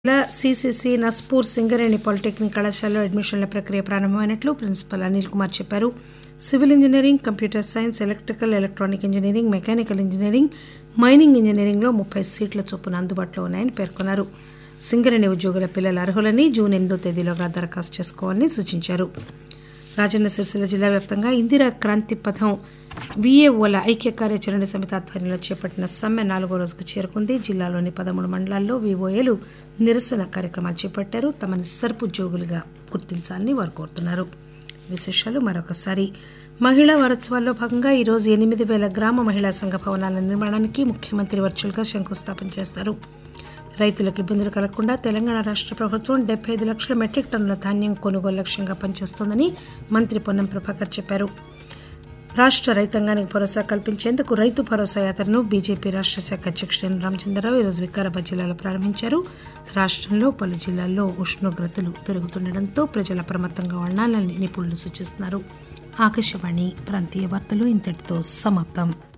జిల్లా CCC Naspur Singareni polytechnic కళాశాలలో అడ్మిషన్ల ప్రక్రియ ప్రారంభమైనట్లు ప్రిన్సిపల్ అనిల్ కుమార్ చెప్పారు civil engineering computer science electrical electronic engineering mechanical engineering mining ఇంజనీరింగ్లో ముప్పై సీట్ల చొప్పున అందుబాటులో ఉన్నాయని పేర్కొన్నారు సింగరేణి ఉద్యోగుల పిల్లలు అర్హులని జూన్ ఎనిమిదో తేదీలోగా దరఖాస్తు చేసుకోవాలని సూచించారు రాజన్న సిరిసిల్ల జిల్లా వ్యాప్తంగా ఇందిరా క్రాంతి పథం వీఏఓల ఐక్య కార్యాచరణ సమితి ఆధ్వర్యంలో చేపట్టిన సమ్మె నాలుగో రోజుకు చేరుకుంది జిల్లాలోని పదమూడు మండలాల్లో వీఓఏలు నిరసన కార్యక్రమాలు చేపట్టారు తమని సర్పు ఉద్యోగులుగా గుర్తించాలని వారు కోరుతున్నారు విశేషాలు మరొకసారి మహిళా వారోత్సవాల్లో భాగంగా ఈరోజు ఎనిమిది వేల గ్రామ మహిళా సంఘ భవనాల నిర్మాణానికి ముఖ్యమంత్రి వర్చువల్గా శంకుస్థాపన చేస్తారు రైతులకు ఇబ్బందులు కలగకుండా తెలంగాణ రాష్ట్ర ప్రభుత్వం డెబ్బై ఐదు లక్షల మెట్రిక్ టన్నుల ధాన్యం కొనుగోలు లక్ష్యంగా పనిచేస్తోందని మంత్రి పొన్నం ప్రభాకర్ చెప్పారు రాష్ట్ర రైతాంగానికి భరోసా కల్పించేందుకు రైతు భరోసా యాత్రను బీజేపీ రాష్ట్ర శాఖ అధ్యక్షుడు ఎన్ రామచంద్రరావు ఈరోజు వికారాబాద్ జిల్లాలో ప్రారంభించారు రాష్ట్రంలో పలు జిల్లాల్లో ఉష్ణోగ్రతలు పెరుగుతుండటంతో ప్రజలు అప్రమత్తంగా ఉండాలని నిపుణులు సూచిస్తున్నారు ఆకాశవాణి ప్రాంతీయ వార్తలు ఇంతటితో సమాప్తం